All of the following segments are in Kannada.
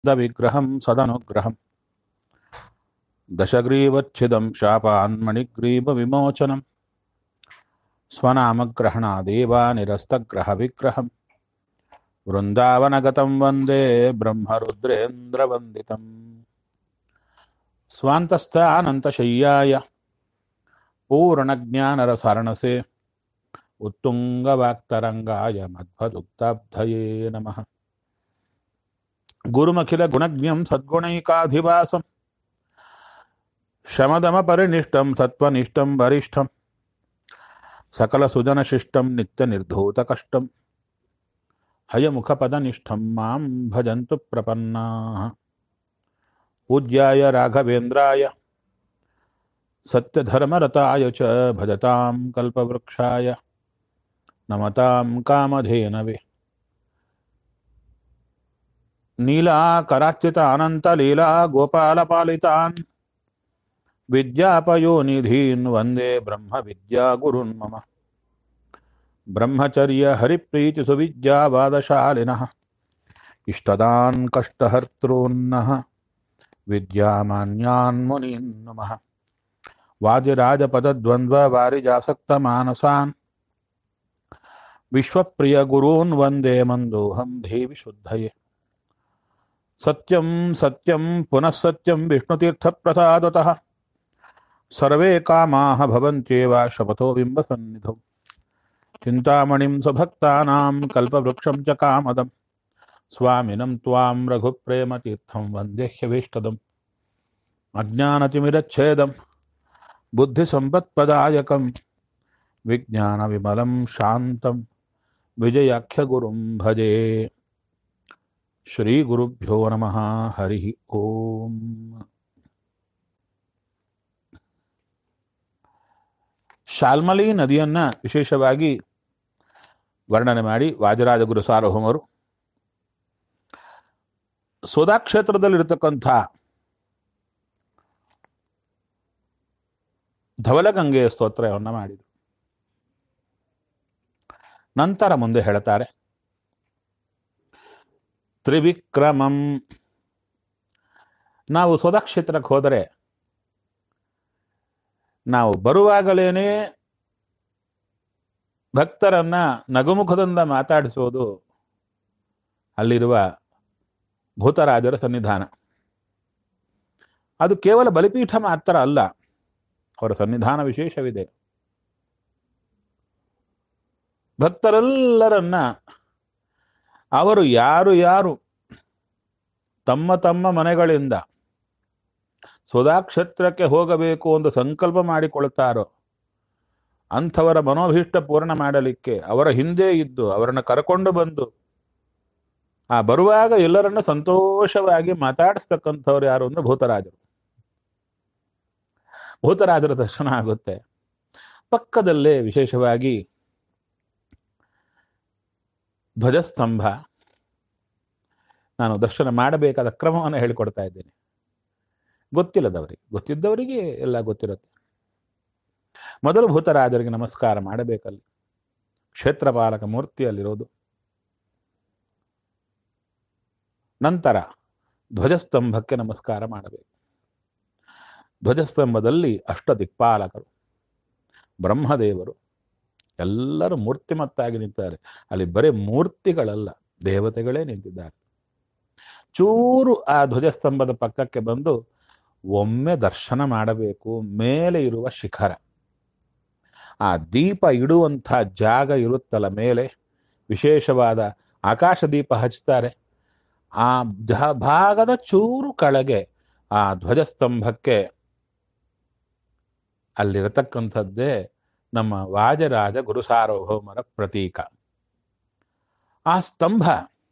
विग्रहं सदनुग्रहम् दशग्रीवच्छिदं शापान्मणिग्रीवविमोचनम् स्वनामग्रहणादेवानिरस्तग्रहविग्रहम् वृन्दावनगतं वन्दे ब्रह्मरुद्रेन्द्रवन्दितम् स्वान्तस्थानन्तशय्याय पूर्णज्ञानरसारणसे उत्तुङ्गवाक्तरङ्गाय मध्वदुक्ताब्धये नमः गुरुमखिलगुणज्ञं सद्गुणैकाधिवासं शमदमपरिनिष्टं सत्त्वनिष्ठं वरिष्ठं सकलसुजनशिष्टं नित्यनिर्धूतकष्टं हयमुखपदनिष्ठं मां भजन्तु प्रपन्नाः पूज्याय राघवेन्द्राय सत्यधर्मरताय च भजतां कल्पवृक्षाय नमतां कामधेनवे नीलाकरार्चित अनन्तलीला गोपालपालितान् विद्यापयोनिधीन् वन्दे ब्रह्मविद्यागुरुन् मम ब्रह्मचर्यहरिप्रीतिसुविद्यावादशालिनः इष्टदान् कष्टहर्तॄन्नः विद्यामान्यान् मुनीन् नमः वादिराजपदद्वन्द्ववारिजासक्तमानसान् विश्वप्रियगुरून् वन्दे मन्दोऽहं देवि शुद्धये सत्यं सत्यं पुनः सत्यं विष्णुतीर्थप्रसादतः सर्वे कामाः भवन्त्येव शपथो बिम्बसन्निधौ चिन्तामणिं स्वभक्तानां कल्पवृक्षं च कामदं स्वामिनं त्वां रघुप्रेमतीर्थं वन्देह्यभीष्टदम् अज्ञानतिमिरच्छेदं बुद्धिसम्पत्प्रदायकं विज्ञानविमलं शान्तं विजयाख्यगुरुं भजे ಶ್ರೀಗುರುಭ್ಯೋ ನಮಃ ಹರಿ ಓಂ ಶಾಲ್ಮಲಿ ನದಿಯನ್ನ ವಿಶೇಷವಾಗಿ ವರ್ಣನೆ ಮಾಡಿ ವಾಜರಾಜಗುರು ಸಾರ್ವಭೌಮರು ಸೋದಾ ಕ್ಷೇತ್ರದಲ್ಲಿರತಕ್ಕಂಥ ಧವಲಗಂಗೆಯ ಸ್ತೋತ್ರವನ್ನು ಮಾಡಿದರು ನಂತರ ಮುಂದೆ ಹೇಳ್ತಾರೆ ತ್ರಿವಿಕ್ರಮಂ ನಾವು ಸ್ವದಕ್ಷೇತ್ರಕ್ಕೆ ಹೋದರೆ ನಾವು ಬರುವಾಗಲೇನೆ ಭಕ್ತರನ್ನ ನಗುಮುಖದಿಂದ ಮಾತಾಡಿಸೋದು ಅಲ್ಲಿರುವ ಭೂತರಾಜರ ಸನ್ನಿಧಾನ ಅದು ಕೇವಲ ಬಲಿಪೀಠ ಮಾತ್ರ ಅಲ್ಲ ಅವರ ಸನ್ನಿಧಾನ ವಿಶೇಷವಿದೆ ಭಕ್ತರೆಲ್ಲರನ್ನ ಅವರು ಯಾರು ಯಾರು ತಮ್ಮ ತಮ್ಮ ಮನೆಗಳಿಂದ ಸುಧಾಕ್ಷೇತ್ರಕ್ಕೆ ಹೋಗಬೇಕು ಎಂದು ಸಂಕಲ್ಪ ಮಾಡಿಕೊಳ್ತಾರೋ ಅಂಥವರ ಮನೋಭೀಷ್ಟ ಪೂರ್ಣ ಮಾಡಲಿಕ್ಕೆ ಅವರ ಹಿಂದೆ ಇದ್ದು ಅವರನ್ನು ಕರ್ಕೊಂಡು ಬಂದು ಆ ಬರುವಾಗ ಎಲ್ಲರನ್ನ ಸಂತೋಷವಾಗಿ ಮಾತಾಡಿಸ್ತಕ್ಕಂಥವ್ರು ಯಾರು ಅಂದ್ರೆ ಭೂತರಾಜರು ಭೂತರಾಜರ ದರ್ಶನ ಆಗುತ್ತೆ ಪಕ್ಕದಲ್ಲೇ ವಿಶೇಷವಾಗಿ ಧ್ವಜಸ್ತಂಭ ನಾನು ದರ್ಶನ ಮಾಡಬೇಕಾದ ಕ್ರಮವನ್ನು ಹೇಳಿಕೊಡ್ತಾ ಇದ್ದೇನೆ ಗೊತ್ತಿಲ್ಲದವರಿಗೆ ಗೊತ್ತಿದ್ದವರಿಗೆ ಎಲ್ಲ ಗೊತ್ತಿರುತ್ತೆ ಮೊದಲು ಭೂತರಾಜರಿಗೆ ನಮಸ್ಕಾರ ಮಾಡಬೇಕಲ್ಲಿ ಕ್ಷೇತ್ರಪಾಲಕ ಮೂರ್ತಿಯಲ್ಲಿರೋದು ನಂತರ ಧ್ವಜಸ್ತಂಭಕ್ಕೆ ನಮಸ್ಕಾರ ಮಾಡಬೇಕು ಧ್ವಜಸ್ತಂಭದಲ್ಲಿ ಅಷ್ಟ ದಿಕ್ಪಾಲಕರು ಬ್ರಹ್ಮದೇವರು ಎಲ್ಲರೂ ಮೂರ್ತಿಮತ್ತಾಗಿ ನಿಂತಿದ್ದಾರೆ ಅಲ್ಲಿ ಬರೀ ಮೂರ್ತಿಗಳಲ್ಲ ದೇವತೆಗಳೇ ನಿಂತಿದ್ದಾರೆ ಚೂರು ಆ ಧ್ವಜಸ್ತಂಭದ ಪಕ್ಕಕ್ಕೆ ಬಂದು ಒಮ್ಮೆ ದರ್ಶನ ಮಾಡಬೇಕು ಮೇಲೆ ಇರುವ ಶಿಖರ ಆ ದೀಪ ಇಡುವಂಥ ಜಾಗ ಇರುತ್ತಲ್ಲ ಮೇಲೆ ವಿಶೇಷವಾದ ಆಕಾಶ ದೀಪ ಹಚ್ತಾರೆ ಆ ಭಾಗದ ಚೂರು ಕೆಳಗೆ ಆ ಧ್ವಜಸ್ತಂಭಕ್ಕೆ ಅಲ್ಲಿರತಕ್ಕಂಥದ್ದೇ ನಮ್ಮ ವಾಜರಾಜ ಗುರುಸಾರ್ವಭೌಮರ ಪ್ರತೀಕ ಆ ಸ್ತಂಭ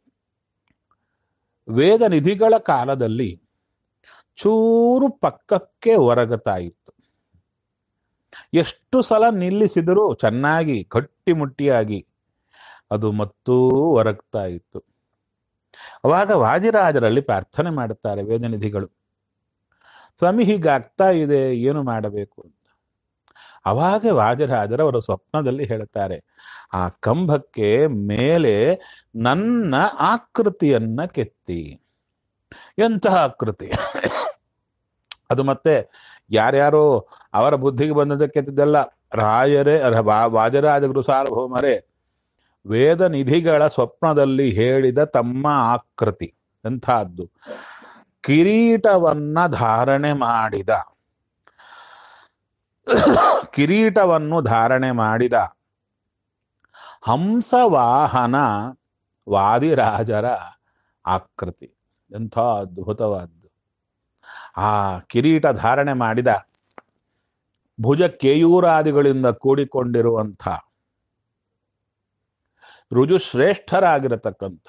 ವೇದ ನಿಧಿಗಳ ಕಾಲದಲ್ಲಿ ಚೂರು ಪಕ್ಕಕ್ಕೆ ಒರಗುತ್ತಾ ಇತ್ತು ಎಷ್ಟು ಸಲ ನಿಲ್ಲಿಸಿದರೂ ಚೆನ್ನಾಗಿ ಗಟ್ಟಿಮುಟ್ಟಿಯಾಗಿ ಅದು ಮತ್ತೂ ಒರಗ್ತಾ ಇತ್ತು ಅವಾಗ ವಾಜಿರಾಜರಲ್ಲಿ ಪ್ರಾರ್ಥನೆ ಮಾಡುತ್ತಾರೆ ವೇದನಿಧಿಗಳು ಸ್ವಾಮಿ ಹೀಗಾಗ್ತಾ ಇದೆ ಏನು ಮಾಡಬೇಕು ಅಂತ ಅವಾಗ ವಾಜರಾಜರ ಅವರ ಸ್ವಪ್ನದಲ್ಲಿ ಹೇಳುತ್ತಾರೆ ಆ ಕಂಬಕ್ಕೆ ಮೇಲೆ ನನ್ನ ಆಕೃತಿಯನ್ನ ಕೆತ್ತಿ ಎಂತಹ ಕೃತಿ ಅದು ಮತ್ತೆ ಯಾರ್ಯಾರೋ ಅವರ ಬುದ್ಧಿಗೆ ಬಂದದಕ್ಕೆ ಇದೆಲ್ಲ ರಾಯರೇ ರ- ವಾ- ವಾಜರಾಜಗುರು ಸಾರ್ವಭೌಮರೇ ವೇದ ನಿಧಿಗಳ ಸ್ವಪ್ನದಲ್ಲಿ ಹೇಳಿದ ತಮ್ಮ ಆಕೃತಿ ಎಂಥದ್ದು ಕಿರೀಟವನ್ನ ಧಾರಣೆ ಮಾಡಿದ ಕಿರೀಟವನ್ನು ಧಾರಣೆ ಮಾಡಿದ ಹಂಸವಾಹನ ವಾದಿರಾಜರ ಆಕೃತಿ ಎಂಥ ಅದ್ಭುತವಾದ್ದು ಆ ಕಿರೀಟ ಧಾರಣೆ ಮಾಡಿದ ಭುಜ ಕೇಯೂರಾದಿಗಳಿಂದ ಕೂಡಿಕೊಂಡಿರುವಂಥ ರುಜುಶ್ರೇಷ್ಠರಾಗಿರತಕ್ಕಂಥ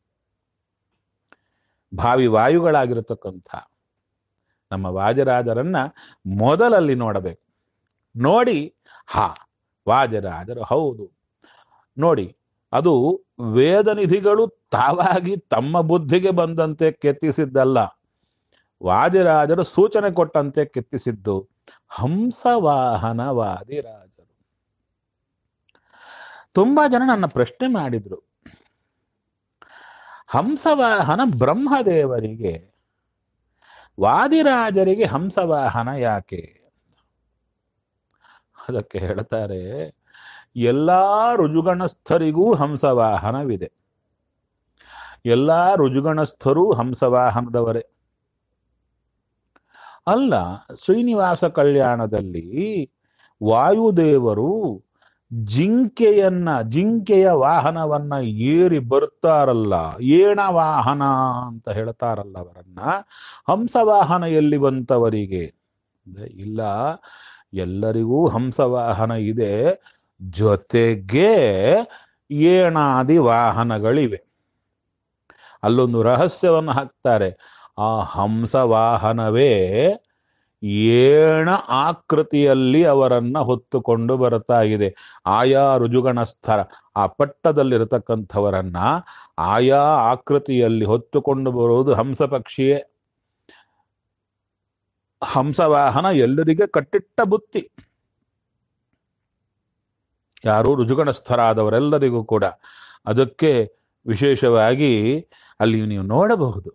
ಭಾವಿ ವಾಯುಗಳಾಗಿರತಕ್ಕಂಥ ನಮ್ಮ ವಾಜರಾಜರನ್ನ ಮೊದಲಲ್ಲಿ ನೋಡಬೇಕು ನೋಡಿ ಹಾ ವಾಜರಾಜರು ಹೌದು ನೋಡಿ ಅದು ವೇದನಿಧಿಗಳು ತಾವಾಗಿ ತಮ್ಮ ಬುದ್ಧಿಗೆ ಬಂದಂತೆ ಕೆತ್ತಿಸಿದ್ದಲ್ಲ ವಾದಿರಾಜರು ಸೂಚನೆ ಕೊಟ್ಟಂತೆ ಕೆತ್ತಿಸಿದ್ದು ಹಂಸವಾಹನ ವಾದಿರಾಜರು ತುಂಬಾ ಜನ ನನ್ನ ಪ್ರಶ್ನೆ ಮಾಡಿದ್ರು ಹಂಸವಾಹನ ಬ್ರಹ್ಮದೇವರಿಗೆ ವಾದಿರಾಜರಿಗೆ ಹಂಸವಾಹನ ಯಾಕೆ ಅದಕ್ಕೆ ಹೇಳ್ತಾರೆ ಎಲ್ಲಾ ರುಜುಗಣಸ್ಥರಿಗೂ ಹಂಸವಾಹನವಿದೆ ಎಲ್ಲಾ ರುಜುಗಣಸ್ಥರೂ ಹಂಸವಾಹನದವರೇ ಅಲ್ಲ ಶ್ರೀನಿವಾಸ ಕಲ್ಯಾಣದಲ್ಲಿ ವಾಯುದೇವರು ಜಿಂಕೆಯನ್ನ ಜಿಂಕೆಯ ವಾಹನವನ್ನ ಏರಿ ಬರ್ತಾರಲ್ಲ ಏಣ ವಾಹನ ಅಂತ ಹೇಳ್ತಾರಲ್ಲ ಅವರನ್ನ ಹಂಸವಾಹನ ಎಲ್ಲಿ ಬಂತವರಿಗೆ ಅಂದ್ರೆ ಇಲ್ಲ ಎಲ್ಲರಿಗೂ ಹಂಸವಾಹನ ಇದೆ ಜೊತೆಗೆ ಏಣಾದಿ ವಾಹನಗಳಿವೆ ಅಲ್ಲೊಂದು ರಹಸ್ಯವನ್ನು ಹಾಕ್ತಾರೆ ಆ ಹಂಸವಾಹನವೇ ಏಣ ಆಕೃತಿಯಲ್ಲಿ ಅವರನ್ನ ಹೊತ್ತುಕೊಂಡು ಬರ್ತಾ ಇದೆ ಆಯಾ ರುಜುಗಣಸ್ಥರ ಆ ಪಟ್ಟದಲ್ಲಿರತಕ್ಕಂಥವರನ್ನ ಆಯಾ ಆಕೃತಿಯಲ್ಲಿ ಹೊತ್ತುಕೊಂಡು ಬರುವುದು ಹಂಸ ಪಕ್ಷಿಯೇ ಹಂಸವಾಹನ ಎಲ್ಲರಿಗೆ ಕಟ್ಟಿಟ್ಟ ಬುತ್ತಿ ಯಾರು ರುಜುಗಣಸ್ಥರಾದವರೆಲ್ಲರಿಗೂ ಕೂಡ ಅದಕ್ಕೆ ವಿಶೇಷವಾಗಿ ಅಲ್ಲಿ ನೀವು ನೋಡಬಹುದು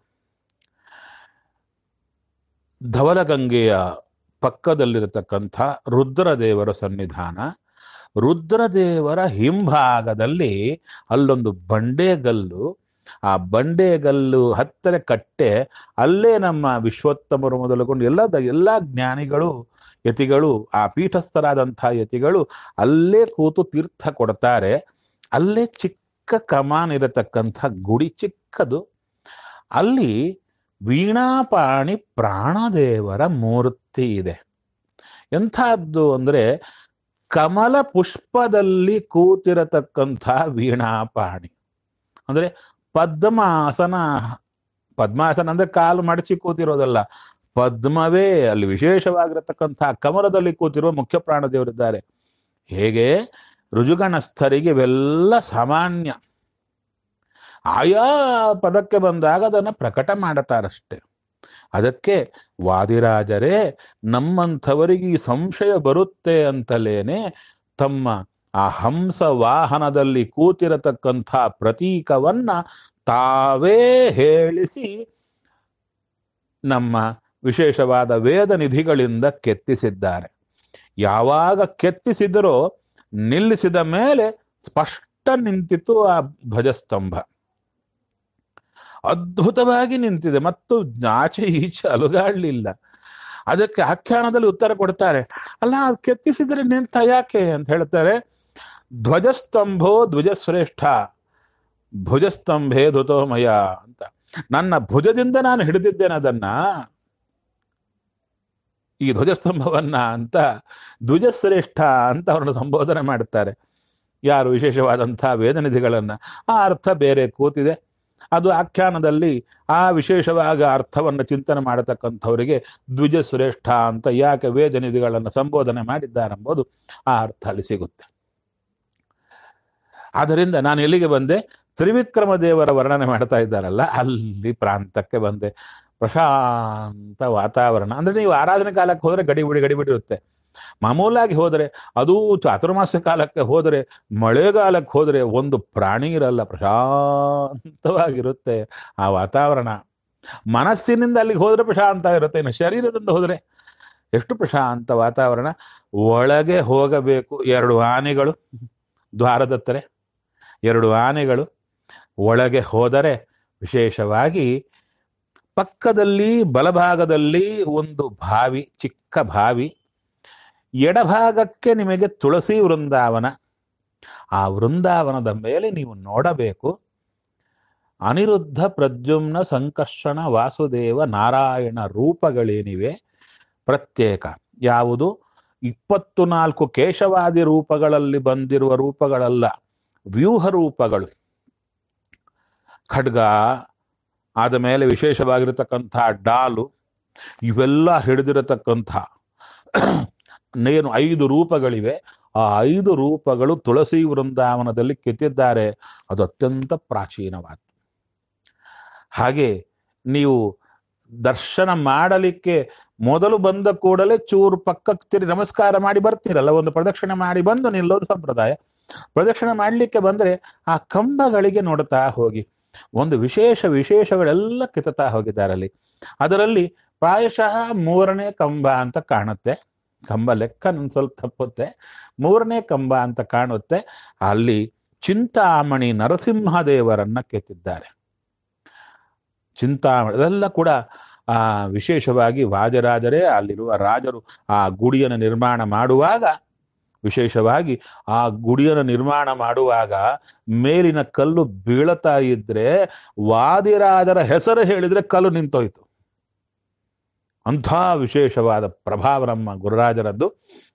ಧವಲಗಂಗೆಯ ಪಕ್ಕದಲ್ಲಿರತಕ್ಕಂಥ ರುದ್ರದೇವರ ಸನ್ನಿಧಾನ ರುದ್ರದೇವರ ಹಿಂಭಾಗದಲ್ಲಿ ಅಲ್ಲೊಂದು ಬಂಡೆಗಲ್ಲು ಆ ಬಂಡೆಗಲ್ಲು ಹತ್ತಿರ ಕಟ್ಟೆ ಅಲ್ಲೇ ನಮ್ಮ ವಿಶ್ವೋತ್ತಮರು ಮೊದಲುಕೊಂಡು ಎಲ್ಲ ಎಲ್ಲ ಜ್ಞಾನಿಗಳು ಯತಿಗಳು ಆ ಪೀಠಸ್ಥರಾದಂಥ ಯತಿಗಳು ಅಲ್ಲೇ ಕೂತು ತೀರ್ಥ ಕೊಡ್ತಾರೆ ಅಲ್ಲೇ ಚಿಕ್ಕ ಕಮಾನ್ ಇರತಕ್ಕಂಥ ಗುಡಿ ಚಿಕ್ಕದು ಅಲ್ಲಿ ವೀಣಾಪಾಣಿ ಪ್ರಾಣದೇವರ ಮೂರ್ತಿ ಇದೆ ಎಂಥದ್ದು ಅಂದ್ರೆ ಕಮಲ ಪುಷ್ಪದಲ್ಲಿ ಕೂತಿರತಕ್ಕಂಥ ವೀಣಾಪಾಣಿ ಅಂದ್ರೆ ಪದ್ಮಾಸನ ಪದ್ಮಾಸನ ಅಂದ್ರೆ ಕಾಲು ಮಡಚಿ ಕೂತಿರೋದಲ್ಲ ಪದ್ಮವೇ ಅಲ್ಲಿ ವಿಶೇಷವಾಗಿರತಕ್ಕಂಥ ಕಮಲದಲ್ಲಿ ಕೂತಿರುವ ಮುಖ್ಯ ಪ್ರಾಣದೇವರಿದ್ದಾರೆ ಹೇಗೆ ರುಜುಗಣಸ್ಥರಿಗೆ ಇವೆಲ್ಲ ಸಾಮಾನ್ಯ ಆಯಾ ಪದಕ್ಕೆ ಬಂದಾಗ ಅದನ್ನು ಪ್ರಕಟ ಮಾಡುತ್ತಾರಷ್ಟೆ ಅದಕ್ಕೆ ವಾದಿರಾಜರೇ ನಮ್ಮಂಥವರಿಗೆ ಈ ಸಂಶಯ ಬರುತ್ತೆ ಅಂತಲೇನೆ ತಮ್ಮ ಆ ಹಂಸ ವಾಹನದಲ್ಲಿ ಕೂತಿರತಕ್ಕಂಥ ಪ್ರತೀಕವನ್ನ ತಾವೇ ಹೇಳಿಸಿ ನಮ್ಮ ವಿಶೇಷವಾದ ವೇದ ನಿಧಿಗಳಿಂದ ಕೆತ್ತಿಸಿದ್ದಾರೆ ಯಾವಾಗ ಕೆತ್ತಿಸಿದರೋ ನಿಲ್ಲಿಸಿದ ಮೇಲೆ ಸ್ಪಷ್ಟ ನಿಂತಿತು ಆ ಧ್ವಜಸ್ತಂಭ ಅದ್ಭುತವಾಗಿ ನಿಂತಿದೆ ಮತ್ತು ಆಚೆ ಈಚೆ ಅಲುಗಾಡ್ಲಿಲ್ಲ ಅದಕ್ಕೆ ಆಖ್ಯಾನದಲ್ಲಿ ಉತ್ತರ ಕೊಡ್ತಾರೆ ಅಲ್ಲ ಅದು ಕೆತ್ತಿಸಿದ್ರೆ ನಿಂತ ಯಾಕೆ ಅಂತ ಹೇಳ್ತಾರೆ ಧ್ವಜಸ್ತಂಭೋ ಧ್ವಜಶ್ರೇಷ್ಠ ಭುಜಸ್ತಂಭೇ ಧುತೋಮಯ ಅಂತ ನನ್ನ ಭುಜದಿಂದ ನಾನು ಹಿಡಿದಿದ್ದೇನೆ ಅದನ್ನ ಈ ಧ್ವಜಸ್ತಂಭವನ್ನ ಅಂತ ಧ್ವಜಶ್ರೇಷ್ಠ ಅಂತ ಅವರನ್ನು ಸಂಬೋಧನೆ ಮಾಡುತ್ತಾರೆ ಯಾರು ವಿಶೇಷವಾದಂತಹ ವೇದನಿಧಿಗಳನ್ನ ಆ ಅರ್ಥ ಬೇರೆ ಕೂತಿದೆ ಅದು ಆಖ್ಯಾನದಲ್ಲಿ ಆ ವಿಶೇಷವಾಗಿ ಅರ್ಥವನ್ನು ಚಿಂತನೆ ಮಾಡತಕ್ಕಂಥವರಿಗೆ ದ್ವಿಜ ಶ್ರೇಷ್ಠ ಅಂತ ಯಾಕೆ ವೇದನಿಧಿಗಳನ್ನು ಸಂಬೋಧನೆ ಮಾಡಿದ್ದಾರೆಂಬುದು ಆ ಅರ್ಥ ಅಲ್ಲಿ ಸಿಗುತ್ತೆ ಆದ್ದರಿಂದ ನಾನು ಎಲ್ಲಿಗೆ ಬಂದೆ ತ್ರಿವಿಕ್ರಮ ದೇವರ ವರ್ಣನೆ ಮಾಡ್ತಾ ಇದ್ದಾರಲ್ಲ ಅಲ್ಲಿ ಪ್ರಾಂತಕ್ಕೆ ಬಂದೆ ಪ್ರಶಾಂತ ವಾತಾವರಣ ಅಂದ್ರೆ ನೀವು ಆರಾಧನೆ ಕಾಲಕ್ಕೆ ಹೋದ್ರೆ ಗಡಿಬಿಡಿ ಗಡಿಬಿಡಿ ಇರುತ್ತೆ ಮಾಮೂಲಾಗಿ ಹೋದರೆ ಅದು ಚಾತುರ್ಮಾಸ ಕಾಲಕ್ಕೆ ಹೋದರೆ ಮಳೆಗಾಲಕ್ಕೆ ಹೋದರೆ ಒಂದು ಪ್ರಾಣಿ ಇರಲ್ಲ ಪ್ರಶಾಂತವಾಗಿರುತ್ತೆ ಆ ವಾತಾವರಣ ಮನಸ್ಸಿನಿಂದ ಅಲ್ಲಿಗೆ ಹೋದ್ರೆ ಪ್ರಶಾಂತ ಇರುತ್ತೆ ಇನ್ನು ಶರೀರದಿಂದ ಹೋದ್ರೆ ಎಷ್ಟು ಪ್ರಶಾಂತ ವಾತಾವರಣ ಒಳಗೆ ಹೋಗಬೇಕು ಎರಡು ಆನೆಗಳು ದ್ವಾರದತ್ತರೆ ಎರಡು ಆನೆಗಳು ಒಳಗೆ ಹೋದರೆ ವಿಶೇಷವಾಗಿ ಪಕ್ಕದಲ್ಲಿ ಬಲಭಾಗದಲ್ಲಿ ಒಂದು ಬಾವಿ ಚಿಕ್ಕ ಬಾವಿ ಎಡಭಾಗಕ್ಕೆ ನಿಮಗೆ ತುಳಸಿ ವೃಂದಾವನ ಆ ವೃಂದಾವನದ ಮೇಲೆ ನೀವು ನೋಡಬೇಕು ಅನಿರುದ್ಧ ಪ್ರದ್ಯುಮ್ನ ಸಂಕರ್ಷಣ ವಾಸುದೇವ ನಾರಾಯಣ ರೂಪಗಳೇನಿವೆ ಪ್ರತ್ಯೇಕ ಯಾವುದು ಇಪ್ಪತ್ತು ನಾಲ್ಕು ಕೇಶವಾದಿ ರೂಪಗಳಲ್ಲಿ ಬಂದಿರುವ ರೂಪಗಳಲ್ಲ ವ್ಯೂಹ ರೂಪಗಳು ಖಡ್ಗ ಆದ ಮೇಲೆ ವಿಶೇಷವಾಗಿರತಕ್ಕಂಥ ಡಾಲು ಇವೆಲ್ಲ ಹಿಡಿದಿರತಕ್ಕಂಥ ಏನು ಐದು ರೂಪಗಳಿವೆ ಆ ಐದು ರೂಪಗಳು ತುಳಸಿ ವೃಂದಾವನದಲ್ಲಿ ಕೆತ್ತಿದ್ದಾರೆ ಅದು ಅತ್ಯಂತ ಪ್ರಾಚೀನವಾದ ಹಾಗೆ ನೀವು ದರ್ಶನ ಮಾಡಲಿಕ್ಕೆ ಮೊದಲು ಬಂದ ಕೂಡಲೇ ಚೂರು ಪಕ್ಕಕ್ಕೆ ತಿರುಗಿ ನಮಸ್ಕಾರ ಮಾಡಿ ಬರ್ತೀರಲ್ಲ ಒಂದು ಪ್ರದಕ್ಷಿಣೆ ಮಾಡಿ ಬಂದು ನಿಲ್ಲೋದು ಸಂಪ್ರದಾಯ ಪ್ರದಕ್ಷಿಣೆ ಮಾಡಲಿಕ್ಕೆ ಬಂದ್ರೆ ಆ ಕಂಬಗಳಿಗೆ ನೋಡ್ತಾ ಹೋಗಿ ಒಂದು ವಿಶೇಷ ವಿಶೇಷಗಳೆಲ್ಲ ಕಿತ್ತತಾ ಹೋಗಿದ್ದಾರೆ ಅಲ್ಲಿ ಅದರಲ್ಲಿ ಪ್ರಾಯಶಃ ಮೂರನೇ ಕಂಬ ಅಂತ ಕಾಣುತ್ತೆ ಕಂಬ ಲೆಕ್ಕ ನನ್ ಸ್ವಲ್ಪ ತಪ್ಪುತ್ತೆ ಮೂರನೇ ಕಂಬ ಅಂತ ಕಾಣುತ್ತೆ ಅಲ್ಲಿ ಚಿಂತಾಮಣಿ ನರಸಿಂಹದೇವರನ್ನ ಕೆತ್ತಿದ್ದಾರೆ ಚಿಂತಾಮಣಿ ಅದೆಲ್ಲ ಕೂಡ ಆ ವಿಶೇಷವಾಗಿ ವಾಜರಾಜರೇ ಅಲ್ಲಿರುವ ರಾಜರು ಆ ಗುಡಿಯನ್ನು ನಿರ್ಮಾಣ ಮಾಡುವಾಗ ವಿಶೇಷವಾಗಿ ಆ ಗುಡಿಯನ್ನು ನಿರ್ಮಾಣ ಮಾಡುವಾಗ ಮೇಲಿನ ಕಲ್ಲು ಬೀಳತಾ ಇದ್ರೆ ವಾದಿರಾಜರ ಹೆಸರು ಹೇಳಿದ್ರೆ ಕಲ್ಲು ನಿಂತೋಯ್ತು ಅಂಥ ವಿಶೇಷವಾದ ಪ್ರಭಾವ ನಮ್ಮ ಗುರುರಾಜರದ್ದು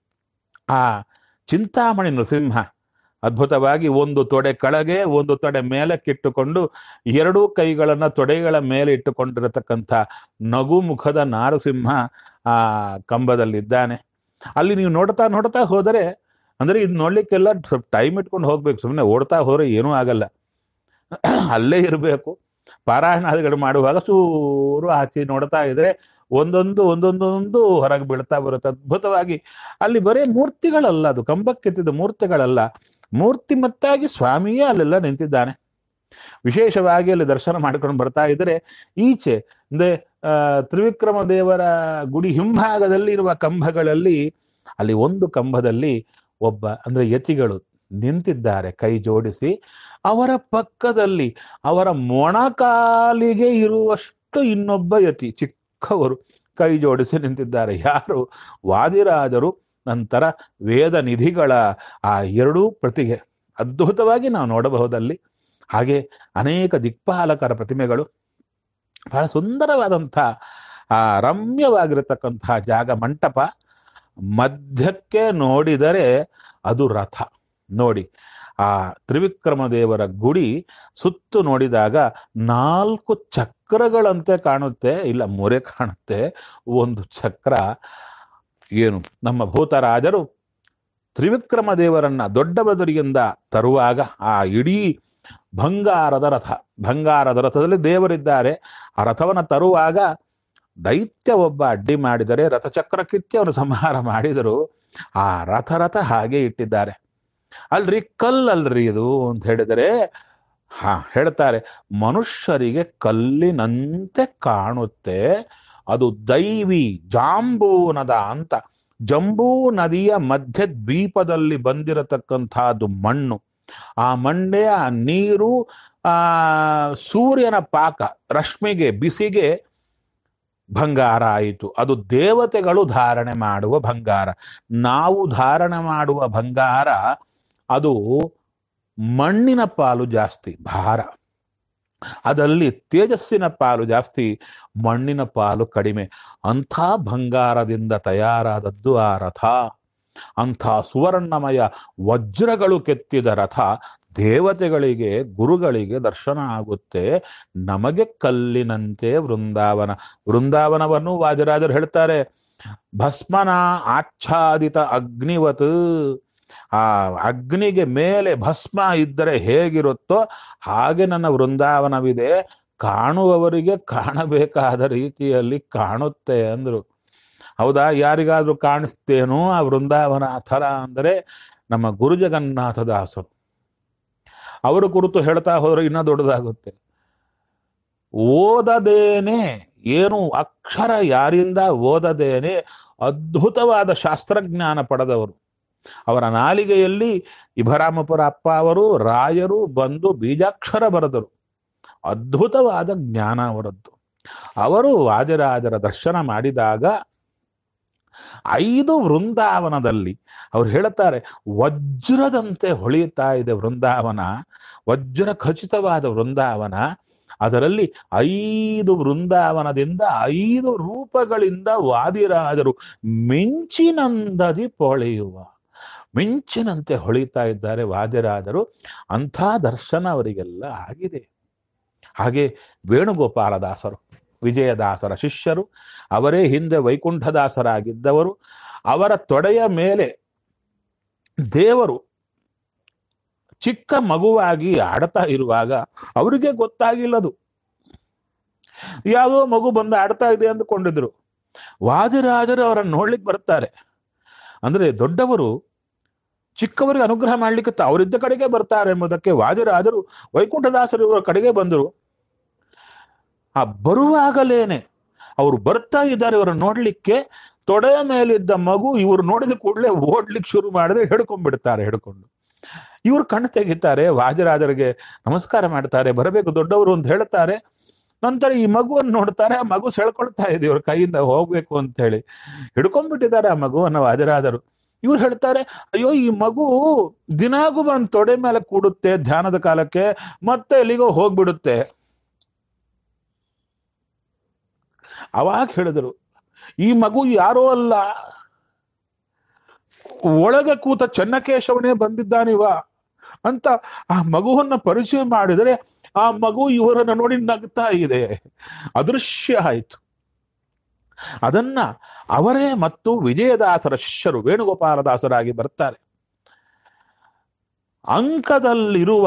ಆ ಚಿಂತಾಮಣಿ ನೃಸಿಂಹ ಅದ್ಭುತವಾಗಿ ಒಂದು ತೊಡೆ ಕೆಳಗೆ ಒಂದು ತೊಡೆ ಮೇಲಕ್ಕಿಟ್ಟುಕೊಂಡು ಎರಡೂ ಕೈಗಳನ್ನ ತೊಡೆಗಳ ಮೇಲೆ ಇಟ್ಟುಕೊಂಡಿರತಕ್ಕಂಥ ನಗು ಮುಖದ ನಾರಸಿಂಹ ಆ ಕಂಬದಲ್ಲಿದ್ದಾನೆ ಅಲ್ಲಿ ನೀವು ನೋಡ್ತಾ ನೋಡ್ತಾ ಹೋದರೆ ಅಂದ್ರೆ ಇದು ನೋಡ್ಲಿಕ್ಕೆಲ್ಲ ಸ್ವಲ್ಪ ಟೈಮ್ ಇಟ್ಕೊಂಡು ಹೋಗ್ಬೇಕು ಸುಮ್ಮನೆ ಓಡ್ತಾ ಹೋದ್ರೆ ಏನೂ ಆಗಲ್ಲ ಅಲ್ಲೇ ಇರಬೇಕು ಪಾರಾಯಣಾದಿಗಳು ಮಾಡುವಾಗ ಚೂರು ಆಚೆ ನೋಡ್ತಾ ಇದ್ರೆ ಒಂದೊಂದು ಒಂದೊಂದೊಂದು ಹೊರಗೆ ಬೀಳ್ತಾ ಬರುತ್ತೆ ಅದ್ಭುತವಾಗಿ ಅಲ್ಲಿ ಬರೀ ಮೂರ್ತಿಗಳಲ್ಲ ಅದು ಕಂಬಕ್ಕೆತ್ತಿದ ಮೂರ್ತಿಗಳಲ್ಲ ಮೂರ್ತಿಮತ್ತಾಗಿ ಸ್ವಾಮಿಯೇ ಅಲ್ಲೆಲ್ಲ ನಿಂತಿದ್ದಾನೆ ವಿಶೇಷವಾಗಿ ಅಲ್ಲಿ ದರ್ಶನ ಮಾಡ್ಕೊಂಡು ಬರ್ತಾ ಇದ್ರೆ ಈಚೆ ಅಂದ್ರೆ ಆ ತ್ರಿವಿಕ್ರಮ ದೇವರ ಗುಡಿ ಹಿಂಭಾಗದಲ್ಲಿ ಇರುವ ಕಂಬಗಳಲ್ಲಿ ಅಲ್ಲಿ ಒಂದು ಕಂಬದಲ್ಲಿ ಒಬ್ಬ ಅಂದ್ರೆ ಯತಿಗಳು ನಿಂತಿದ್ದಾರೆ ಕೈ ಜೋಡಿಸಿ ಅವರ ಪಕ್ಕದಲ್ಲಿ ಅವರ ಮೊಣಕಾಲಿಗೆ ಇರುವಷ್ಟು ಇನ್ನೊಬ್ಬ ಯತಿ ಚಿಕ್ಕವರು ಕೈ ಜೋಡಿಸಿ ನಿಂತಿದ್ದಾರೆ ಯಾರು ವಾದಿರಾಜರು ನಂತರ ವೇದ ನಿಧಿಗಳ ಆ ಎರಡೂ ಪ್ರತಿಗೆ ಅದ್ಭುತವಾಗಿ ನಾವು ನೋಡಬಹುದಲ್ಲಿ ಹಾಗೆ ಅನೇಕ ದಿಕ್ಪಾಲಕರ ಪ್ರತಿಮೆಗಳು ಬಹಳ ಸುಂದರವಾದಂಥ ಆ ರಮ್ಯವಾಗಿರತಕ್ಕಂತಹ ಜಾಗ ಮಂಟಪ ಮಧ್ಯಕ್ಕೆ ನೋಡಿದರೆ ಅದು ರಥ ನೋಡಿ ಆ ತ್ರಿವಿಕ್ರಮ ದೇವರ ಗುಡಿ ಸುತ್ತು ನೋಡಿದಾಗ ನಾಲ್ಕು ಚಕ್ರಗಳಂತೆ ಕಾಣುತ್ತೆ ಇಲ್ಲ ಮೊರೆ ಕಾಣುತ್ತೆ ಒಂದು ಚಕ್ರ ಏನು ನಮ್ಮ ಭೂತರಾಜರು ತ್ರಿವಿಕ್ರಮ ದೇವರನ್ನ ದೊಡ್ಡ ಬದರಿಯಿಂದ ತರುವಾಗ ಆ ಇಡೀ ಬಂಗಾರದ ರಥ ಬಂಗಾರದ ರಥದಲ್ಲಿ ದೇವರಿದ್ದಾರೆ ಆ ರಥವನ್ನು ತರುವಾಗ ದೈತ್ಯ ಒಬ್ಬ ಅಡ್ಡಿ ಮಾಡಿದರೆ ರಥಚಕ್ರ ಕಿತ್ತಿ ಅವನು ಸಂಹಾರ ಮಾಡಿದರು ಆ ರಥ ರಥ ಹಾಗೆ ಇಟ್ಟಿದ್ದಾರೆ ಅಲ್ರಿ ಕಲ್ಲಲ್ರಿ ಇದು ಅಂತ ಹೇಳಿದರೆ ಹಾ ಹೇಳ್ತಾರೆ ಮನುಷ್ಯರಿಗೆ ಕಲ್ಲಿನಂತೆ ಕಾಣುತ್ತೆ ಅದು ದೈವಿ ಜಾಂಬೂನದ ಅಂತ ಜಂಬೂ ನದಿಯ ಮಧ್ಯ ದ್ವೀಪದಲ್ಲಿ ಬಂದಿರತಕ್ಕಂಥದ್ದು ಮಣ್ಣು ಆ ಮಣ್ಣೆ ಆ ನೀರು ಆ ಸೂರ್ಯನ ಪಾಕ ರಶ್ಮಿಗೆ ಬಿಸಿಗೆ ಬಂಗಾರ ಆಯಿತು ಅದು ದೇವತೆಗಳು ಧಾರಣೆ ಮಾಡುವ ಬಂಗಾರ ನಾವು ಧಾರಣೆ ಮಾಡುವ ಬಂಗಾರ ಅದು ಮಣ್ಣಿನ ಪಾಲು ಜಾಸ್ತಿ ಭಾರ ಅದರಲ್ಲಿ ತೇಜಸ್ಸಿನ ಪಾಲು ಜಾಸ್ತಿ ಮಣ್ಣಿನ ಪಾಲು ಕಡಿಮೆ ಅಂಥ ಬಂಗಾರದಿಂದ ತಯಾರಾದದ್ದು ಆ ರಥ ಅಂಥ ಸುವರ್ಣಮಯ ವಜ್ರಗಳು ಕೆತ್ತಿದ ರಥ ದೇವತೆಗಳಿಗೆ ಗುರುಗಳಿಗೆ ದರ್ಶನ ಆಗುತ್ತೆ ನಮಗೆ ಕಲ್ಲಿನಂತೆ ವೃಂದಾವನ ವೃಂದಾವನವನ್ನು ವಾಜರಾಜರು ಹೇಳ್ತಾರೆ ಭಸ್ಮನ ಆಚ್ಛಾದಿತ ಅಗ್ನಿವತ್ ಆ ಅಗ್ನಿಗೆ ಮೇಲೆ ಭಸ್ಮ ಇದ್ದರೆ ಹೇಗಿರುತ್ತೋ ಹಾಗೆ ನನ್ನ ವೃಂದಾವನವಿದೆ ಕಾಣುವವರಿಗೆ ಕಾಣಬೇಕಾದ ರೀತಿಯಲ್ಲಿ ಕಾಣುತ್ತೆ ಅಂದ್ರು ಹೌದಾ ಯಾರಿಗಾದ್ರೂ ಕಾಣಿಸ್ತೇನೋ ಆ ವೃಂದಾವನ ಥರ ಅಂದರೆ ನಮ್ಮ ಗುರು ಜಗನ್ನಾಥದಾಸರು ಅವರು ಕುರಿತು ಹೇಳ್ತಾ ಹೋದ್ರೆ ಇನ್ನೂ ದೊಡ್ಡದಾಗುತ್ತೆ ಓದದೇನೆ ಏನು ಅಕ್ಷರ ಯಾರಿಂದ ಓದದೇನೆ ಅದ್ಭುತವಾದ ಶಾಸ್ತ್ರಜ್ಞಾನ ಪಡೆದವರು ಅವರ ನಾಲಿಗೆಯಲ್ಲಿ ಇಭರಾಮಪುರ ಅಪ್ಪ ಅವರು ರಾಯರು ಬಂದು ಬೀಜಾಕ್ಷರ ಬರೆದರು ಅದ್ಭುತವಾದ ಜ್ಞಾನ ಅವರದ್ದು ಅವರು ವಾದಿರಾಜರ ದರ್ಶನ ಮಾಡಿದಾಗ ಐದು ವೃಂದಾವನದಲ್ಲಿ ಅವ್ರು ಹೇಳುತ್ತಾರೆ ವಜ್ರದಂತೆ ಹೊಳೆಯುತ್ತಾ ಇದೆ ವೃಂದಾವನ ವಜ್ರ ಖಚಿತವಾದ ವೃಂದಾವನ ಅದರಲ್ಲಿ ಐದು ವೃಂದಾವನದಿಂದ ಐದು ರೂಪಗಳಿಂದ ವಾದಿರಾಜರು ಮಿಂಚಿನಂದದಿ ಪೊಳೆಯುವ ಮಿಂಚಿನಂತೆ ಹೊಳಿತಾ ಇದ್ದಾರೆ ವಾದಿರಾಜರು ಅಂಥ ದರ್ಶನ ಅವರಿಗೆಲ್ಲ ಆಗಿದೆ ಹಾಗೆ ವೇಣುಗೋಪಾಲದಾಸರು ವಿಜಯದಾಸರ ಶಿಷ್ಯರು ಅವರೇ ಹಿಂದೆ ವೈಕುಂಠದಾಸರಾಗಿದ್ದವರು ಅವರ ತೊಡೆಯ ಮೇಲೆ ದೇವರು ಚಿಕ್ಕ ಮಗುವಾಗಿ ಆಡ್ತಾ ಇರುವಾಗ ಅವರಿಗೆ ಗೊತ್ತಾಗಿಲ್ಲದು ಯಾವುದೋ ಮಗು ಬಂದು ಆಡ್ತಾ ಇದೆ ಅಂದುಕೊಂಡಿದ್ರು ವಾದಿರಾಜರು ಅವರನ್ನು ನೋಡ್ಲಿಕ್ಕೆ ಬರ್ತಾರೆ ಅಂದ್ರೆ ದೊಡ್ಡವರು ಚಿಕ್ಕವರಿಗೆ ಅನುಗ್ರಹ ಮಾಡ್ಲಿಕ್ಕೆ ತ- ಅವರಿದ್ದ ಕಡೆಗೆ ಬರ್ತಾರೆ ಎಂಬುದಕ್ಕೆ ವಾದಿರಾಜರು ವೈಕುಂಠದಾಸರು ಇವರ ಕಡೆಗೆ ಬಂದರು ಆ ಬರುವಾಗಲೇನೆ ಅವರು ಬರ್ತಾ ಇದ್ದಾರೆ ಇವರನ್ನು ನೋಡ್ಲಿಕ್ಕೆ ತೊಡೆಯ ಮೇಲಿದ್ದ ಮಗು ಇವರು ನೋಡಿದ ಕೂಡಲೇ ಓಡ್ಲಿಕ್ಕೆ ಶುರು ಮಾಡಿದ್ರೆ ಹಿಡ್ಕೊಂಡ್ಬಿಡ್ತಾರೆ ಹಿಡ್ಕೊಂಡು ಇವರು ಕಣ್ಣು ತೆಗಿತಾರೆ ವಾದಿರಾಜರಿಗೆ ನಮಸ್ಕಾರ ಮಾಡ್ತಾರೆ ಬರಬೇಕು ದೊಡ್ಡವರು ಅಂತ ಹೇಳ್ತಾರೆ ನಂತರ ಈ ಮಗುವನ್ನು ನೋಡ್ತಾರೆ ಆ ಮಗು ಸೆಳ್ಕೊಳ್ತಾ ಇದೆ ಇವ್ರ ಕೈಯಿಂದ ಹೋಗ್ಬೇಕು ಅಂತ ಹೇಳಿ ಹಿಡ್ಕೊಂಡ್ಬಿಟ್ಟಿದ್ದಾರೆ ಆ ಮಗುವನ್ನು ವಾದಿರಾಜರು ಇವ್ರು ಹೇಳ್ತಾರೆ ಅಯ್ಯೋ ಈ ಮಗು ದಿನಾಗೂ ಬಂದು ತೊಡೆ ಮೇಲೆ ಕೂಡುತ್ತೆ ಧ್ಯಾನದ ಕಾಲಕ್ಕೆ ಮತ್ತೆ ಎಲ್ಲಿಗೋ ಹೋಗ್ಬಿಡುತ್ತೆ ಅವಾಗ ಹೇಳಿದ್ರು ಈ ಮಗು ಯಾರೋ ಅಲ್ಲ ಒಳಗೆ ಕೂತ ಚನ್ನಕೇಶವನೇ ಬಂದಿದ್ದಾನಿವ ಅಂತ ಆ ಮಗುವನ್ನ ಪರಿಚಯ ಮಾಡಿದರೆ ಆ ಮಗು ಇವರನ್ನ ನೋಡಿ ನಗ್ತಾ ಇದೆ ಅದೃಶ್ಯ ಆಯಿತು ಅದನ್ನ ಅವರೇ ಮತ್ತು ವಿಜಯದಾಸರ ಶಿಷ್ಯರು ವೇಣುಗೋಪಾಲದಾಸರಾಗಿ ಬರ್ತಾರೆ ಅಂಕದಲ್ಲಿರುವ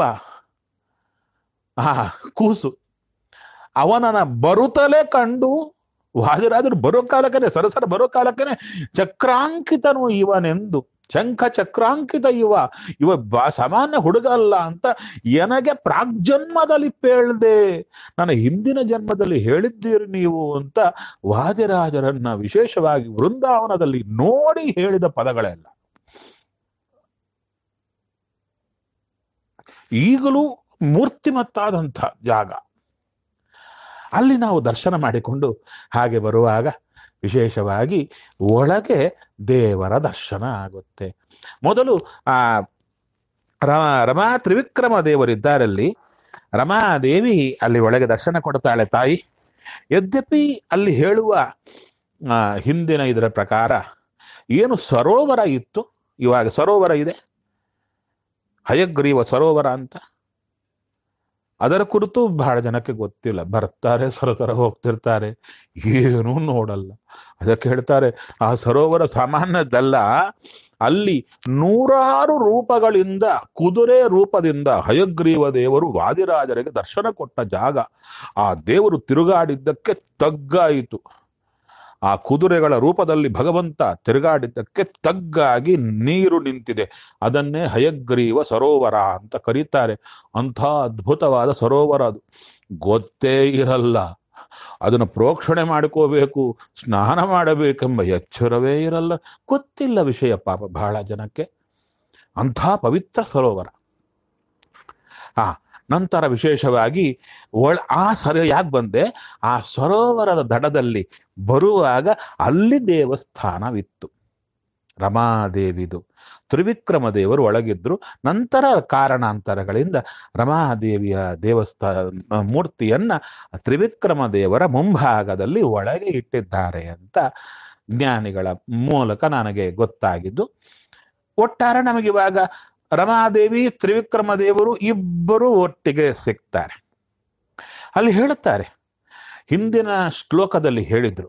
ಆ ಕೂಸು ಅವನನ್ನ ಬರುತ್ತಲೇ ಕಂಡು ವಾದಿರಾಜರು ಬರೋ ಕಾಲಕ್ಕನೆ ಸರಸರ ಬರೋ ಕಾಲಕ್ಕನೆ ಚಕ್ರಾಂಕಿತನು ಇವನೆಂದು ಶಂಖ ಚಕ್ರಾಂಕಿತ ಇವ ಇವ ಬಾ ಸಾಮಾನ್ಯ ಹುಡುಗ ಅಲ್ಲ ಅಂತ ನನಗೆ ಪ್ರಾಗ್ಜನ್ಮದಲ್ಲಿ ಪೇಳ್ದೆ ನನ್ನ ಹಿಂದಿನ ಜನ್ಮದಲ್ಲಿ ಹೇಳಿದ್ದೀರಿ ನೀವು ಅಂತ ವಾದಿರಾಜರನ್ನ ವಿಶೇಷವಾಗಿ ವೃಂದಾವನದಲ್ಲಿ ನೋಡಿ ಹೇಳಿದ ಪದಗಳೆಲ್ಲ ಈಗಲೂ ಮೂರ್ತಿಮತ್ತಾದಂಥ ಜಾಗ ಅಲ್ಲಿ ನಾವು ದರ್ಶನ ಮಾಡಿಕೊಂಡು ಹಾಗೆ ಬರುವಾಗ ವಿಶೇಷವಾಗಿ ಒಳಗೆ ದೇವರ ದರ್ಶನ ಆಗುತ್ತೆ ಮೊದಲು ಆ ರ ರಮಾ ತ್ರಿವಿಕ್ರಮ ದೇವರಿದ್ದಾರಲ್ಲಿ ರಮಾದೇವಿ ಅಲ್ಲಿ ಒಳಗೆ ದರ್ಶನ ಕೊಡ್ತಾಳೆ ತಾಯಿ ಯದ್ಯಪಿ ಅಲ್ಲಿ ಹೇಳುವ ಆ, ಹಿಂದಿನ ಇದರ ಪ್ರಕಾರ ಏನು ಸರೋವರ ಇತ್ತು ಇವಾಗ ಸರೋವರ ಇದೆ ಹಯಗ್ರೀವ ಸರೋವರ ಅಂತ ಅದರ ಕುರಿತು ಬಹಳ ಜನಕ್ಕೆ ಗೊತ್ತಿಲ್ಲ ಬರ್ತಾರೆ ಸರಸರ ಹೋಗ್ತಿರ್ತಾರೆ ಏನೂ ನೋಡಲ್ಲ ಅದಕ್ಕೆ ಹೇಳ್ತಾರೆ ಆ ಸರೋವರ ಸಾಮಾನ್ಯದಲ್ಲ ಅಲ್ಲಿ ನೂರಾರು ರೂಪಗಳಿಂದ ಕುದುರೆ ರೂಪದಿಂದ ಹಯಗ್ರೀವ ದೇವರು ವಾದಿರಾಜರಿಗೆ ದರ್ಶನ ಕೊಟ್ಟ ಜಾಗ ಆ ದೇವರು ತಿರುಗಾಡಿದ್ದಕ್ಕೆ ತಗ್ಗಾಯಿತು ಆ ಕುದುರೆಗಳ ರೂಪದಲ್ಲಿ ಭಗವಂತ ತಿರುಗಾಡಿದ್ದಕ್ಕೆ ತಗ್ಗಾಗಿ ನೀರು ನಿಂತಿದೆ ಅದನ್ನೇ ಹಯಗ್ರೀವ ಸರೋವರ ಅಂತ ಕರೀತಾರೆ ಅಂಥ ಅದ್ಭುತವಾದ ಸರೋವರ ಅದು ಗೊತ್ತೇ ಇರಲ್ಲ ಅದನ್ನು ಪ್ರೋಕ್ಷಣೆ ಮಾಡ್ಕೋಬೇಕು ಸ್ನಾನ ಮಾಡಬೇಕೆಂಬ ಎಚ್ಚರವೇ ಇರಲ್ಲ ಗೊತ್ತಿಲ್ಲ ವಿಷಯ ಪಾಪ ಬಹಳ ಜನಕ್ಕೆ ಅಂಥ ಪವಿತ್ರ ಸರೋವರ ಆ ನಂತರ ವಿಶೇಷವಾಗಿ ಒಳ ಆ ಸರ ಯಾಕೆ ಬಂದೆ ಆ ಸರೋವರದ ದಡದಲ್ಲಿ ಬರುವಾಗ ಅಲ್ಲಿ ದೇವಸ್ಥಾನವಿತ್ತು ರಮಾದೇವಿದು ತ್ರಿವಿಕ್ರಮ ದೇವರು ಒಳಗಿದ್ರು ನಂತರ ಕಾರಣಾಂತರಗಳಿಂದ ರಮಾದೇವಿಯ ದೇವಸ್ಥಾನ ಮೂರ್ತಿಯನ್ನ ತ್ರಿವಿಕ್ರಮ ದೇವರ ಮುಂಭಾಗದಲ್ಲಿ ಒಳಗೆ ಇಟ್ಟಿದ್ದಾರೆ ಅಂತ ಜ್ಞಾನಿಗಳ ಮೂಲಕ ನನಗೆ ಗೊತ್ತಾಗಿದ್ದು ಒಟ್ಟಾರೆ ನಮಗಿವಾಗ ರಮಾದೇವಿ ತ್ರಿವಿಕ್ರಮ ದೇವರು ಇಬ್ಬರು ಒಟ್ಟಿಗೆ ಸಿಗ್ತಾರೆ ಅಲ್ಲಿ ಹೇಳುತ್ತಾರೆ ಹಿಂದಿನ ಶ್ಲೋಕದಲ್ಲಿ ಹೇಳಿದ್ರು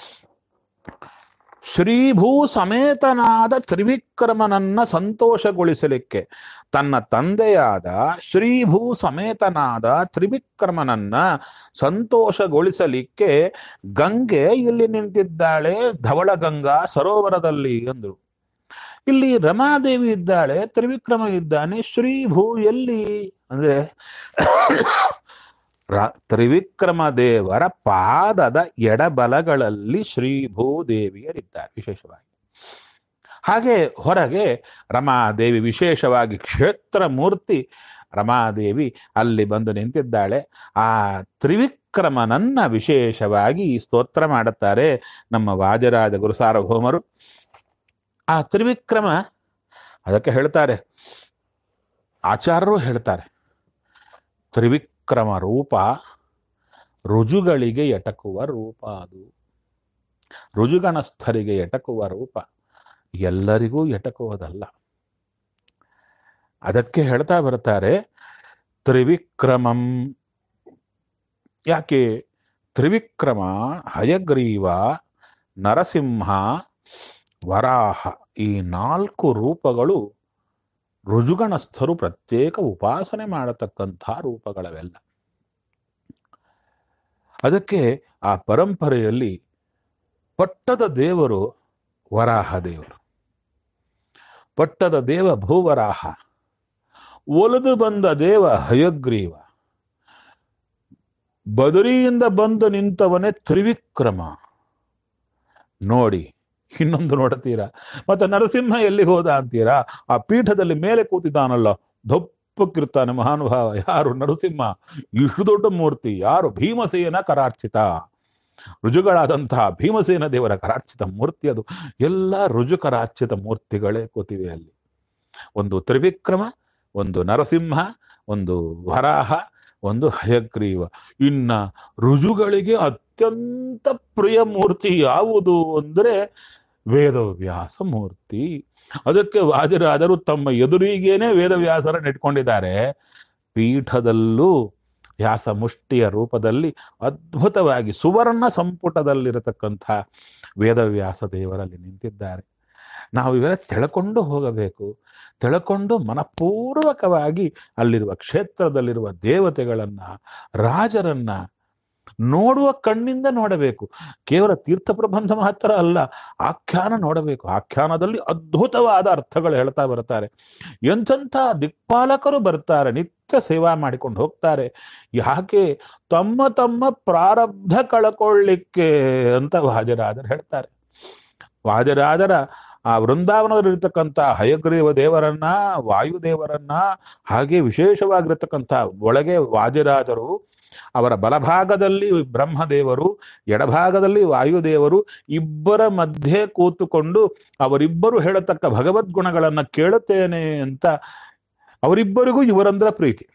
ಶ್ರೀಭೂ ಸಮೇತನಾದ ತ್ರಿವಿಕ್ರಮನನ್ನ ಸಂತೋಷಗೊಳಿಸಲಿಕ್ಕೆ ತನ್ನ ತಂದೆಯಾದ ಶ್ರೀಭೂ ಸಮೇತನಾದ ತ್ರಿವಿಕ್ರಮನನ್ನ ಸಂತೋಷಗೊಳಿಸಲಿಕ್ಕೆ ಗಂಗೆ ಇಲ್ಲಿ ನಿಂತಿದ್ದಾಳೆ ಧವಳಗಂಗಾ ಸರೋವರದಲ್ಲಿ ಅಂದ್ರು ಇಲ್ಲಿ ರಮಾದೇವಿ ಇದ್ದಾಳೆ ತ್ರಿವಿಕ್ರಮ ಇದ್ದಾನೆ ಶ್ರೀಭೂ ಎಲ್ಲಿ ಅಂದ್ರೆ ರ- ತ್ರಿವಿಕ್ರಮ ದೇವರ ಪಾದದ ಎಡಬಲಗಳಲ್ಲಿ ಶ್ರೀಭೂದೇವಿಯರಿದ್ದಾರೆ ವಿಶೇಷವಾಗಿ ಹಾಗೆ ಹೊರಗೆ ರಮಾದೇವಿ ವಿಶೇಷವಾಗಿ ಕ್ಷೇತ್ರ ಮೂರ್ತಿ ರಮಾದೇವಿ ಅಲ್ಲಿ ಬಂದು ನಿಂತಿದ್ದಾಳೆ ಆ ತ್ರಿವಿಕ್ರಮನನ್ನ ವಿಶೇಷವಾಗಿ ಈ ಸ್ತೋತ್ರ ಮಾಡುತ್ತಾರೆ ನಮ್ಮ ವಾಜರಾಜ ಗುರು ಸಾರ್ವಭೌಮರು ಆ ತ್ರಿವಿಕ್ರಮ ಅದಕ್ಕೆ ಹೇಳ್ತಾರೆ ಆಚಾರ್ಯರು ಹೇಳ್ತಾರೆ ತ್ರಿವಿಕ್ರಮ ರೂಪ ರುಜುಗಳಿಗೆ ಎಟಕುವ ರೂಪ ಅದು ರುಜುಗಣಸ್ಥರಿಗೆ ಎಟಕುವ ರೂಪ ಎಲ್ಲರಿಗೂ ಎಟಕುವುದಲ್ಲ ಅದಕ್ಕೆ ಹೇಳ್ತಾ ಬರ್ತಾರೆ ತ್ರಿವಿಕ್ರಮಂ ಯಾಕೆ ತ್ರಿವಿಕ್ರಮ ಹಯಗ್ರೀವ ನರಸಿಂಹ ವರಾಹ ಈ ನಾಲ್ಕು ರೂಪಗಳು ರುಜುಗಣಸ್ಥರು ಪ್ರತ್ಯೇಕ ಉಪಾಸನೆ ಮಾಡತಕ್ಕಂಥ ರೂಪಗಳವೆಲ್ಲ ಅದಕ್ಕೆ ಆ ಪರಂಪರೆಯಲ್ಲಿ ಪಟ್ಟದ ದೇವರು ವರಾಹ ದೇವರು ಪಟ್ಟದ ದೇವ ಭೂವರಾಹ ಒಲಿದು ಬಂದ ದೇವ ಹಯಗ್ರೀವ ಬದರಿಯಿಂದ ಬಂದು ನಿಂತವನೇ ತ್ರಿವಿಕ್ರಮ ನೋಡಿ ಇನ್ನೊಂದು ನೋಡ್ತೀರಾ ಮತ್ತೆ ನರಸಿಂಹ ಎಲ್ಲಿಗೆ ಹೋದ ಅಂತೀರಾ ಆ ಪೀಠದಲ್ಲಿ ಮೇಲೆ ಕೂತಿದ್ದಾನಲ್ಲ ದಪ್ಪಕ್ಕಿರ್ತಾನೆ ಮಹಾನುಭಾವ ಯಾರು ನರಸಿಂಹ ಇಷ್ಟು ದೊಡ್ಡ ಮೂರ್ತಿ ಯಾರು ಭೀಮಸೇನ ಕರಾರ್ಚಿತ ರುಜುಗಳಾದಂತಹ ಭೀಮಸೇನ ದೇವರ ಕರಾರ್ಚಿತ ಮೂರ್ತಿ ಅದು ಎಲ್ಲ ರುಜುಕರಾರ್ಚಿತ ಮೂರ್ತಿಗಳೇ ಕೂತಿವೆ ಅಲ್ಲಿ ಒಂದು ತ್ರಿವಿಕ್ರಮ ಒಂದು ನರಸಿಂಹ ಒಂದು ವರಾಹ ಒಂದು ಹಯಗ್ರೀವ ಇನ್ನ ರುಜುಗಳಿಗೆ ಅತ್ಯಂತ ಪ್ರಿಯ ಮೂರ್ತಿ ಯಾವುದು ಅಂದರೆ ವೇದವ್ಯಾಸ ಮೂರ್ತಿ ಅದಕ್ಕೆ ವಾದಿರಾಜರು ತಮ್ಮ ಎದುರಿಗೇನೆ ವೇದವ್ಯಾಸರನ್ನು ಇಟ್ಕೊಂಡಿದ್ದಾರೆ ಪೀಠದಲ್ಲೂ ವ್ಯಾಸ ಮುಷ್ಟಿಯ ರೂಪದಲ್ಲಿ ಅದ್ಭುತವಾಗಿ ಸುವರ್ಣ ಸಂಪುಟದಲ್ಲಿರತಕ್ಕಂಥ ವೇದವ್ಯಾಸ ದೇವರಲ್ಲಿ ನಿಂತಿದ್ದಾರೆ ನಾವು ಇವೆಲ್ಲ ತಿಳ್ಕೊಂಡು ಹೋಗಬೇಕು ತಿಳ್ಕೊಂಡು ಮನಪೂರ್ವಕವಾಗಿ ಅಲ್ಲಿರುವ ಕ್ಷೇತ್ರದಲ್ಲಿರುವ ದೇವತೆಗಳನ್ನ ರಾಜರನ್ನ ನೋಡುವ ಕಣ್ಣಿಂದ ನೋಡಬೇಕು ಕೇವಲ ತೀರ್ಥ ಪ್ರಬಂಧ ಮಾತ್ರ ಅಲ್ಲ ಆಖ್ಯಾನ ನೋಡಬೇಕು ಆಖ್ಯಾನದಲ್ಲಿ ಅದ್ಭುತವಾದ ಅರ್ಥಗಳು ಹೇಳ್ತಾ ಬರ್ತಾರೆ ಎಂಥೆಂಥ ದಿಕ್ಪಾಲಕರು ಬರ್ತಾರೆ ನಿತ್ಯ ಸೇವಾ ಮಾಡಿಕೊಂಡು ಹೋಗ್ತಾರೆ ಯಾಕೆ ತಮ್ಮ ತಮ್ಮ ಪ್ರಾರಬ್ಧ ಕಳ್ಕೊಳ್ಳಿಕ್ಕೆ ಅಂತ ವಾಜರಾಜರು ಹೇಳ್ತಾರೆ ವಾಜರಾಜರ ಆ ವೃಂದಾವನದಲ್ಲಿರ್ತಕ್ಕಂಥ ಹಯಗ್ರೀವ ದೇವರನ್ನ ವಾಯುದೇವರನ್ನ ಹಾಗೆ ವಿಶೇಷವಾಗಿರ್ತಕ್ಕಂಥ ಒಳಗೆ ವಾಜರಾಜರು ಅವರ ಬಲಭಾಗದಲ್ಲಿ ಬ್ರಹ್ಮದೇವರು ಎಡಭಾಗದಲ್ಲಿ ವಾಯುದೇವರು ಇಬ್ಬರ ಮಧ್ಯೆ ಕೂತುಕೊಂಡು ಅವರಿಬ್ಬರು ಹೇಳತಕ್ಕ ಭಗವದ್ಗುಣಗಳನ್ನು ಕೇಳುತ್ತೇನೆ ಅಂತ ಅವರಿಬ್ಬರಿಗೂ ಇವರಂದ್ರ ಪ್ರೀತಿ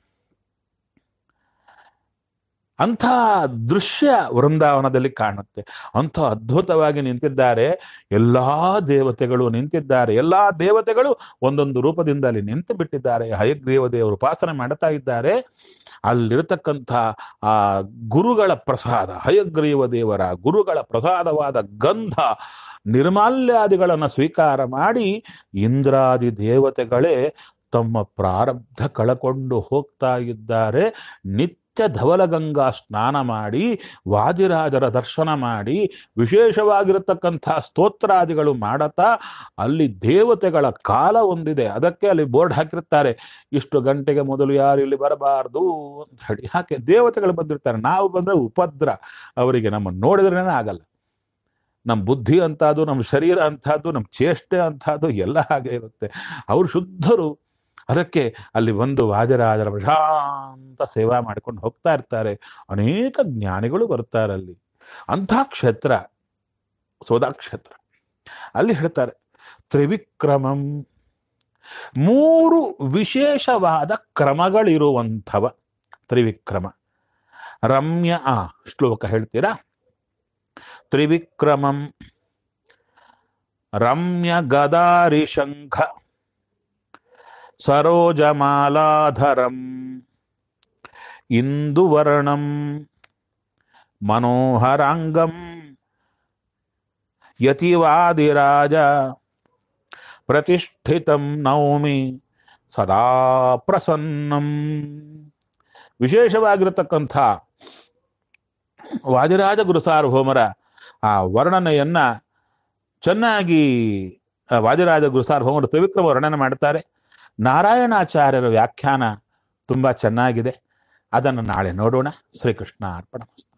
ಅಂಥ ದೃಶ್ಯ ವೃಂದಾವನದಲ್ಲಿ ಕಾಣುತ್ತೆ ಅಂಥ ಅದ್ಭುತವಾಗಿ ನಿಂತಿದ್ದಾರೆ ಎಲ್ಲಾ ದೇವತೆಗಳು ನಿಂತಿದ್ದಾರೆ ಎಲ್ಲಾ ದೇವತೆಗಳು ಒಂದೊಂದು ರೂಪದಿಂದ ಅಲ್ಲಿ ನಿಂತು ಬಿಟ್ಟಿದ್ದಾರೆ ಹಯಗ್ರೀವ ದೇವರು ಉಪಾಸನೆ ಮಾಡ್ತಾ ಇದ್ದಾರೆ ಅಲ್ಲಿರತಕ್ಕಂಥ ಆ ಗುರುಗಳ ಪ್ರಸಾದ ಹಯಗ್ರೀವ ದೇವರ ಗುರುಗಳ ಪ್ರಸಾದವಾದ ಗಂಧ ನಿರ್ಮಾಲ್ಯಾದಿಗಳನ್ನು ಸ್ವೀಕಾರ ಮಾಡಿ ಇಂದ್ರಾದಿ ದೇವತೆಗಳೇ ತಮ್ಮ ಪ್ರಾರಬ್ಧ ಕಳಕೊಂಡು ಹೋಗ್ತಾ ಇದ್ದಾರೆ ನಿತ್ಯ ಧವಲಗಂಗಾ ಸ್ನಾನ ಮಾಡಿ ವಾದಿರಾಜರ ದರ್ಶನ ಮಾಡಿ ವಿಶೇಷವಾಗಿರತಕ್ಕಂಥ ಸ್ತೋತ್ರಾದಿಗಳು ಮಾಡತಾ ಅಲ್ಲಿ ದೇವತೆಗಳ ಕಾಲ ಒಂದಿದೆ ಅದಕ್ಕೆ ಅಲ್ಲಿ ಬೋರ್ಡ್ ಹಾಕಿರ್ತಾರೆ ಇಷ್ಟು ಗಂಟೆಗೆ ಮೊದಲು ಯಾರು ಇಲ್ಲಿ ಬರಬಾರ್ದು ಅಂತ ಹೇಳಿ ಯಾಕೆ ದೇವತೆಗಳು ಬಂದಿರ್ತಾರೆ ನಾವು ಬಂದ್ರೆ ಉಪದ್ರ ಅವರಿಗೆ ನಮ್ಮ ನೋಡಿದ್ರೇನೆ ಆಗಲ್ಲ ನಮ್ಮ ಬುದ್ಧಿ ಅಂತದ್ದು ನಮ್ಮ ಶರೀರ ಅಂತಹದ್ದು ನಮ್ಮ ಚೇಷ್ಟೆ ಅಂತಹದ್ದು ಎಲ್ಲ ಹಾಗೆ ಇರುತ್ತೆ ಅವರು ಶುದ್ಧರು ಅದಕ್ಕೆ ಅಲ್ಲಿ ಒಂದು ವಾಜರಾಜರ ಪ್ರಶಾಂತ ಸೇವಾ ಮಾಡ್ಕೊಂಡು ಹೋಗ್ತಾ ಇರ್ತಾರೆ ಅನೇಕ ಜ್ಞಾನಿಗಳು ಬರ್ತಾರೆ ಅಲ್ಲಿ ಅಂಥ ಕ್ಷೇತ್ರ ಸೋದಾ ಕ್ಷೇತ್ರ ಅಲ್ಲಿ ಹೇಳ್ತಾರೆ ತ್ರಿವಿಕ್ರಮಂ ಮೂರು ವಿಶೇಷವಾದ ಕ್ರಮಗಳಿರುವಂಥವ ತ್ರಿವಿಕ್ರಮ ರಮ್ಯ ಆ ಶ್ಲೋಕ ಹೇಳ್ತೀರಾ ತ್ರಿವಿಕ್ರಮಂ ರಮ್ಯ ಗದಾರಿ ಶಂಖ ಸರೋಜಮಾಲಾಧರಂ ಇಂದುವರ್ಣಂ ಮನೋಹರಾಂಗಂ ಯತಿವಾದಿರಾಜ ಪ್ರತಿಷ್ಠಿತಂ ನೌಮಿ ಸದಾ ಪ್ರಸನ್ನಂ ವಿಶೇಷವಾಗಿರತಕ್ಕಂಥ ವಾದಿರಾಜ ಗುರು ಸಾರ್ವಭೌಮರ ಆ ವರ್ಣನೆಯನ್ನ ಚೆನ್ನಾಗಿ ಆ, ವಾದಿರಾಜ ಗುರು ಸಾರ್ವಭೌಮರು ತ್ರಿವಿಕ್ರಮ ವರ್ಣನೆ ಮಾಡ್ತಾರೆ ನಾರಾಯಣಾಚಾರ್ಯರ ವ್ಯಾಖ್ಯಾನ ತುಂಬ ಚೆನ್ನಾಗಿದೆ ಅದನ್ನು ನಾಳೆ ನೋಡೋಣ ಶ್ರೀಕೃಷ್ಣ ಅರ್ಪಣ